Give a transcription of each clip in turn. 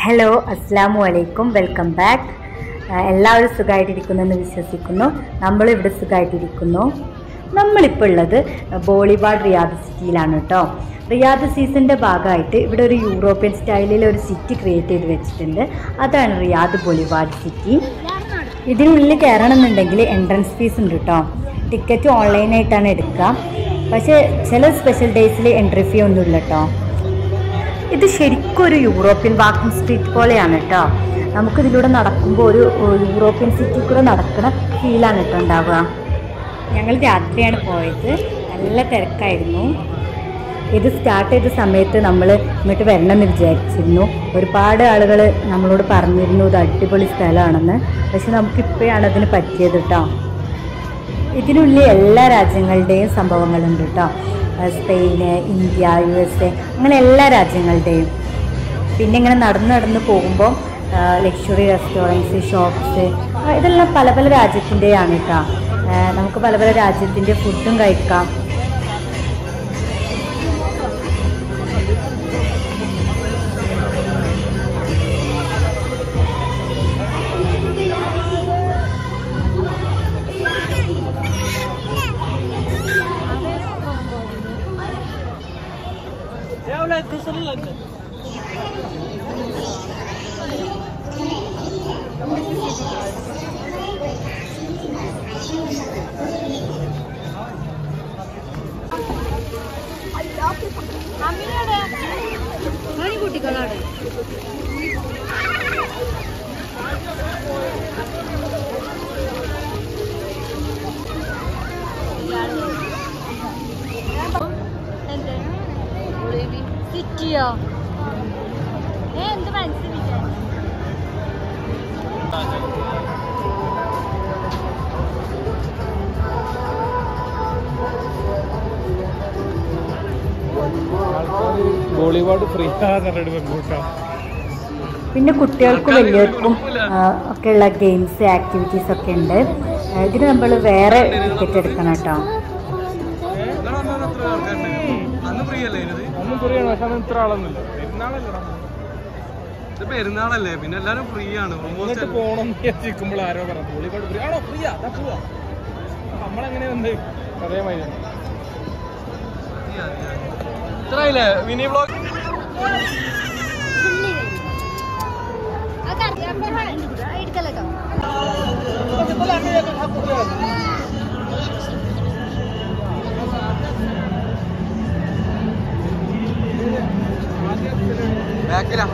hello അസ്സാം വലൈക്കും welcome back എല്ലാവരും സുഖമായിട്ടിരിക്കുന്നെന്ന് വിശ്വസിക്കുന്നു നമ്മളിവിടെ സുഖമായിട്ടിരിക്കുന്നു നമ്മളിപ്പോൾ ഉള്ളത് ബോളിവാഡ് റിയാദ് സിറ്റിയിലാണ് കേട്ടോ റിയാദ് സീസണിൻ്റെ ഭാഗമായിട്ട് ഇവിടെ ഒരു യൂറോപ്യൻ സ്റ്റൈലിൽ ഒരു സിറ്റി ക്രിയേറ്റ് ചെയ്ത് വെച്ചിട്ടുണ്ട് അതാണ് റിയാദ് ബോളിവാഡ് സിറ്റി ഇതിനുള്ളിൽ കയറണമെന്നുണ്ടെങ്കിൽ എൻട്രൻസ് ഫീസ് ഉണ്ട് കേട്ടോ ടിക്കറ്റ് ഓൺലൈനായിട്ടാണ് എടുക്കുക പക്ഷേ ചില സ്പെഷ്യൽ ഡേയ്സിൽ എൻട്രി ഫീ ഒന്നുമില്ല കേട്ടോ ഇത് ശരിക്കും ഒരു യൂറോപ്യൻ വാക്കിംഗ് സ്ട്രീറ്റ് പോലെയാണ് കേട്ടോ നമുക്കിതിലൂടെ നടക്കുമ്പോൾ ഒരു ഒരു യൂറോപ്യൻ സിറ്റി കൂടെ നടക്കുന്ന ഫീലാണ് കേട്ടോ ഉണ്ടാവുക ഞങ്ങൾ രാത്രിയാണ് പോയത് നല്ല തിരക്കായിരുന്നു ഇത് സ്റ്റാർട്ട് ചെയ്ത സമയത്ത് നമ്മൾ ഇങ്ങോട്ട് വരണമെന്ന് വിചാരിച്ചിരുന്നു ഒരുപാട് ആളുകൾ നമ്മളോട് പറഞ്ഞിരുന്നു ഇത് അടിപൊളി സ്ഥലമാണെന്ന് പക്ഷെ നമുക്കിപ്പോഴാണ് അതിന് പറ്റിയത് കേട്ടോ ഇതിനുള്ളിൽ എല്ലാ രാജ്യങ്ങളുടെയും സംഭവങ്ങളുണ്ട് കേട്ടോ Spain India U S A അങ്ങനെ എല്ലാ രാജ്യങ്ങളുടെയും പിന്നെ ഇങ്ങനെ നടന്ന് നടന്ന് പോകുമ്പോൾ ലക്ഷറി റെസ്റ്റോറൻറ്റ്സ് ഷോപ്സ് ഇതെല്ലാം പല പല രാജ്യത്തിൻ്റെയാണ് കേട്ടോ ആ, നമുക്ക് പല പല രാജ്യത്തിൻ്റെ ഫുഡും കഴിക്കാം കുട്ടികളാണ് സിറ്റിയോ ഏ എന്ത് മനസ്സിലില്ല ബോളിവുഡ് ഫ്രീ ആകാറുണ്ട് പെൺകൂട്ടാ പിന്നെ കുട്ടികൾക്കും വലിയവർക്കും ആ, ഒക്കെയുള്ള ഗെയിംസ് ആക്ടിവിറ്റീസ് ഒക്കെ ഉണ്ട് ആ, ഇതിന് നമ്മൾ വേറെ ടിക്കറ്റ് എടുക്കണം കേട്ടോ അന്ന് ഫ്രീ അല്ലേ ഇത് ഒന്നും ഫ്രീ ആണ് പക്ഷെ അന്ന് ഇത്ര ആളൊന്നുമില്ല പെരുന്നാളല്ലടാ ഇത് പെരുന്നാളല്ലേ പിന്നെ എല്ലാരും ഫ്രീ ആണ് എന്നിട്ട് പോണം വിചാരിക്കുമ്പോൾ ആരോ പറഞ്ഞു ബോളിവുഡ് ഫ്രീ ആണോ ഫ്രീ അതാ പോവാ നമ്മളെങ്ങനെ വന്ന് അതേമാതിരി ഇത്രയില്ലേ മിനി ബ്ലോഗ് എടുക്കല്ലോ ബാക്കിലാ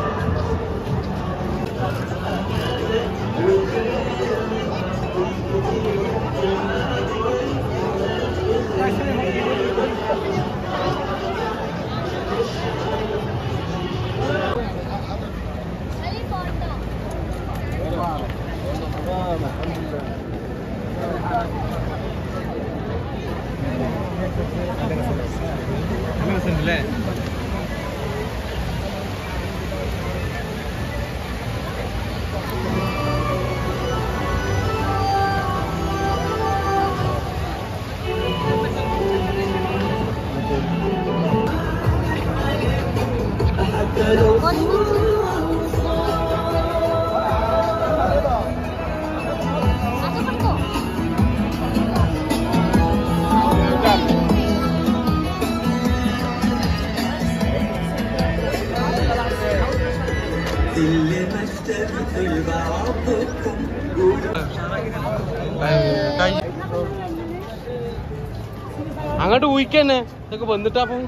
നല്ല രസമുണ്ടല്ലേ അങ്ങോട്ട് ഊഹിക്കന്നെ ഇതൊക്കെ വന്നിട്ടാ പോ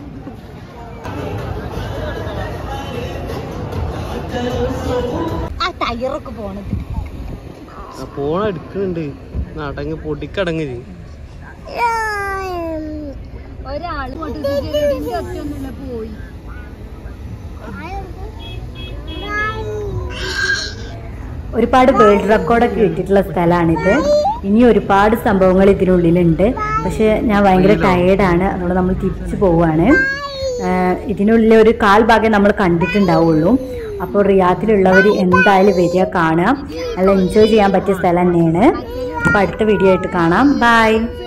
ആ ടയറൊക്കെ പോണത് ഫോൺ എടുക്കുന്നുണ്ട് നടങ്ങ് പൊടിക്കടങ്ങ് ഒരാള് ഒറ്റൊന്നുമില്ല പോയി ഒരുപാട് വേൾഡ് റെക്കോർഡൊക്കെ കിട്ടിയിട്ടുള്ള സ്ഥലമാണിത് ഇനി ഒരുപാട് സംഭവങ്ങൾ ഇതിനുള്ളിലുണ്ട് പക്ഷെ ഞാൻ ഭയങ്കര ടയേർഡാണ് അതുകൊണ്ട് നമ്മൾ തിരിച്ചു പോവുകയാണ് ആഹ് ഇതിനുള്ളിൽ ഒരു കാൽ ഭാഗം നമ്മൾ കണ്ടിട്ടുണ്ടാവുള്ളൂ അപ്പോൾ റിയാദിലുള്ളവർ എന്തായാലും വരിക കാണാം നല്ല എൻജോയ് ചെയ്യാൻ പറ്റിയ സ്ഥലം തന്നെയാണ് അപ്പോൾ അടുത്ത വീഡിയോ ആയിട്ട് കാണാം ബൈ